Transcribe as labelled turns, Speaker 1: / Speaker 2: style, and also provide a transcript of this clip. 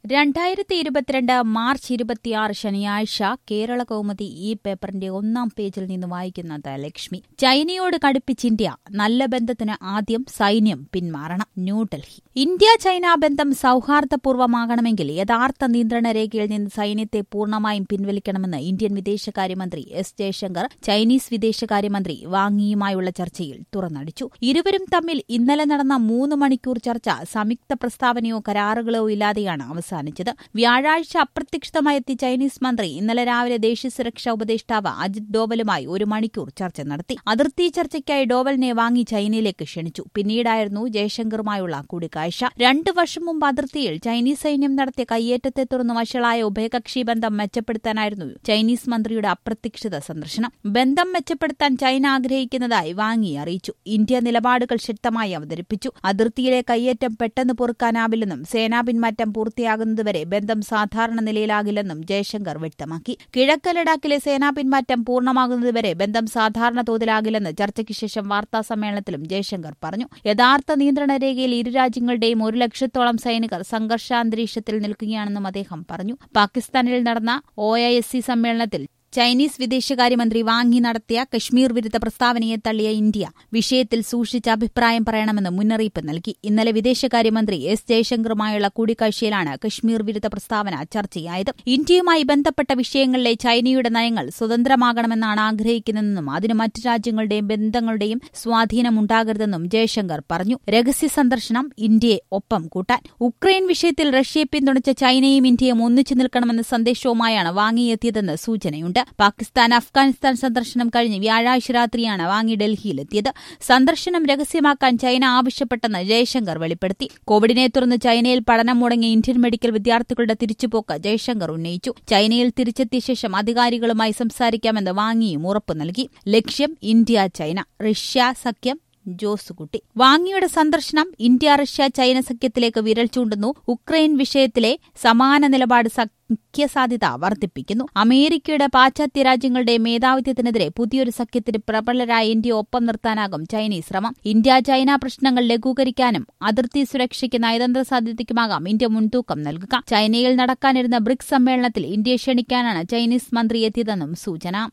Speaker 1: രണ്ടായിരത്തി ഇരുപത്തിരണ്ട് മാർച്ച് ഇരുപത്തിയാറ് ശനിയാഴ്ച കേരള കൗമുദി ഈ പേപ്പറിന്റെ ഒന്നാം പേജിൽ നിന്ന് വായിക്കുന്നത് ലക്ഷ്മി ചൈനയോട് കടുപ്പിച്ച് ഇന്ത്യ നല്ല ബന്ധത്തിന് ആദ്യം സൈന്യം പിന്മാറണം ന്യൂഡൽഹി ഇന്ത്യ ചൈന ബന്ധം സൌഹാർദ്ദപൂർവ്വമാകണമെങ്കിൽ യഥാർത്ഥ നിയന്ത്രണ രേഖയിൽ നിന്ന് സൈന്യത്തെ പൂർണ്ണമായും പിൻവലിക്കണമെന്ന് ഇന്ത്യൻ വിദേശകാര്യമന്ത്രി എസ് ജയശങ്കർ ചൈനീസ് വിദേശകാര്യമന്ത്രി വാങ്ങിയുമായുള്ള ചർച്ചയിൽ തുറന്നടിച്ചു ഇരുവരും തമ്മിൽ ഇന്നലെ നടന്ന മൂന്ന് മണിക്കൂർ ചർച്ച സംയുക്ത പ്രസ്താവനയോ കരാറുകളോ ഇല്ലാതെയാണ് അവസാനിച്ചത് വ്യാഴാഴ്ച അപ്രത്യക്ഷിതമായി ചൈനീസ് മന്ത്രി ഇന്നലെ രാവിലെ ദേശീയ സുരക്ഷാ ഉപദേഷ്ടാവ് അജിത് ഡോവലുമായി ഒരു മണിക്കൂർ ചർച്ച നടത്തി അതിർത്തി ചർച്ചയ്ക്കായി ഡോവലിനെ വാങ്ങി ചൈനയിലേക്ക് ക്ഷണിച്ചു പിന്നീടായിരുന്നു ജയശങ്കറുമായുള്ള കൂടിക്കാഴ്ച രണ്ടു വർഷം മുമ്പ് അതിർത്തിയിൽ ചൈനീസ് സൈന്യം നടത്തിയ കയ്യേറ്റത്തെ തുടർന്ന് വഷളായ ഉഭയകക്ഷി ബന്ധം മെച്ചപ്പെടുത്താനായിരുന്നു ചൈനീസ് മന്ത്രിയുടെ അപ്രതീക്ഷിത സന്ദർശനം ബന്ധം മെച്ചപ്പെടുത്താൻ ചൈന ആഗ്രഹിക്കുന്നതായി വാങ്ങി അറിയിച്ചു ഇന്ത്യ നിലപാടുകൾ ശക്തമായി അവതരിപ്പിച്ചു അതിർത്തിയിലെ കയ്യേറ്റം പെട്ടെന്ന് പൊറുക്കാനാവില്ലെന്നും സേനാ പിന്മാറ്റം പൂർത്തിയാകുന്നതുവരെ ബന്ധം സാധാരണ നിലയിലാകില്ലെന്നും ജയശങ്കർ വ്യക്തമാക്കി കിഴക്ക് ലഡാക്കിലെ സേനാ പിന്മാറ്റം പൂർണ്ണമാകുന്നതുവരെ ബന്ധം സാധാരണ തോതിലാകില്ലെന്ന് ചർച്ചയ്ക്ക് ശേഷം വാർത്താ സമ്മേളനത്തിലും ജയശങ്കർ പറഞ്ഞു യഥാർത്ഥ നിയന്ത്രണ രേഖയിൽ ഇരു രാജ്യങ്ങളുടെയും ഒരു ലക്ഷത്തോളം സൈനികർ സംഘർഷാന്തരീക്ഷത്തിൽ നിൽക്കുകയാണെന്നും അദ്ദേഹം പറഞ്ഞു പാകിസ്ഥാനിൽ നടന്ന ഒ സമ്മേളനത്തിൽ ചൈനീസ് വിദേശകാര്യമന്ത്രി വാങ്ങി നടത്തിയ കശ്മീർ വിരുദ്ധ പ്രസ്താവനയെ തള്ളിയ ഇന്ത്യ വിഷയത്തിൽ സൂക്ഷിച്ച് അഭിപ്രായം പറയണമെന്ന് മുന്നറിയിപ്പ് നൽകി ഇന്നലെ വിദേശകാര്യമന്ത്രി എസ് ജയശങ്കറുമായുള്ള കൂടിക്കാഴ്ചയിലാണ് കശ്മീർ വിരുദ്ധ പ്രസ്താവന ചർച്ചയായത് ഇന്ത്യയുമായി ബന്ധപ്പെട്ട വിഷയങ്ങളിലെ ചൈനയുടെ നയങ്ങൾ സ്വതന്ത്രമാകണമെന്നാണ് ആഗ്രഹിക്കുന്നതെന്നും അതിന് മറ്റു രാജ്യങ്ങളുടെയും ബന്ധങ്ങളുടെയും സ്വാധീനമുണ്ടാകരുതെന്നും ജയശങ്കർ പറഞ്ഞു രഹസ്യ സന്ദർശനം ഇന്ത്യയെ ഒപ്പം കൂട്ടാൻ ഉക്രൈൻ വിഷയത്തിൽ റഷ്യയെ പിന്തുണച്ച ചൈനയും ഇന്ത്യയും ഒന്നിച്ചു നിൽക്കണമെന്ന സന്ദേശവുമായാണ് വാങ്ങിയെത്തിയതെന്ന് സൂചനയുണ്ട് പാകിസ്ഥാൻ അഫ്ഗാനിസ്ഥാൻ സന്ദർശനം കഴിഞ്ഞ് വ്യാഴാഴ്ച രാത്രിയാണ് വാങ്ങി ഡൽഹിയിലെത്തിയത് സന്ദർശനം രഹസ്യമാക്കാൻ ചൈന ആവശ്യപ്പെട്ടെന്ന് ജയശങ്കർ വെളിപ്പെടുത്തി കോവിഡിനെ തുടർന്ന് ചൈനയിൽ പഠനം മുടങ്ങിയ ഇന്ത്യൻ മെഡിക്കൽ വിദ്യാർത്ഥികളുടെ തിരിച്ചുപോക്ക് ജയശങ്കർ ഉന്നയിച്ചു ചൈനയിൽ തിരിച്ചെത്തിയ ശേഷം അധികാരികളുമായി സംസാരിക്കാമെന്ന് വാങ്ങിയും ഉറപ്പു നൽകി ലക്ഷ്യം ഇന്ത്യ ചൈന റഷ്യ സഖ്യം ജോസുകുട്ടി വാങ്ങിയുടെ സന്ദർശനം ഇന്ത്യ റഷ്യ ചൈന സഖ്യത്തിലേക്ക് വിരൽ ചൂണ്ടുന്നു ഉക്രൈൻ വിഷയത്തിലെ സമാന നിലപാട് സഖ്യസാധ്യത വർദ്ധിപ്പിക്കുന്നു അമേരിക്കയുടെ പാശ്ചാത്യ രാജ്യങ്ങളുടെ മേധാവിത്വത്തിനെതിരെ പുതിയൊരു സഖ്യത്തിന് പ്രബലരായ ഇന്ത്യ ഒപ്പം നിർത്താനാകും ചൈനീസ് ശ്രമം ഇന്ത്യ ചൈന പ്രശ്നങ്ങൾ ലഘൂകരിക്കാനും അതിർത്തി സുരക്ഷയ്ക്ക് നയതന്ത്ര സാധ്യതയ്ക്കുമാകാം ഇന്ത്യ മുൻതൂക്കം നൽകുക ചൈനയിൽ നടക്കാനിരുന്ന ബ്രിക്സ് സമ്മേളനത്തിൽ ഇന്ത്യയെ ക്ഷണിക്കാനാണ് ചൈനീസ് മന്ത്രി എത്തിയതെന്നും സൂചന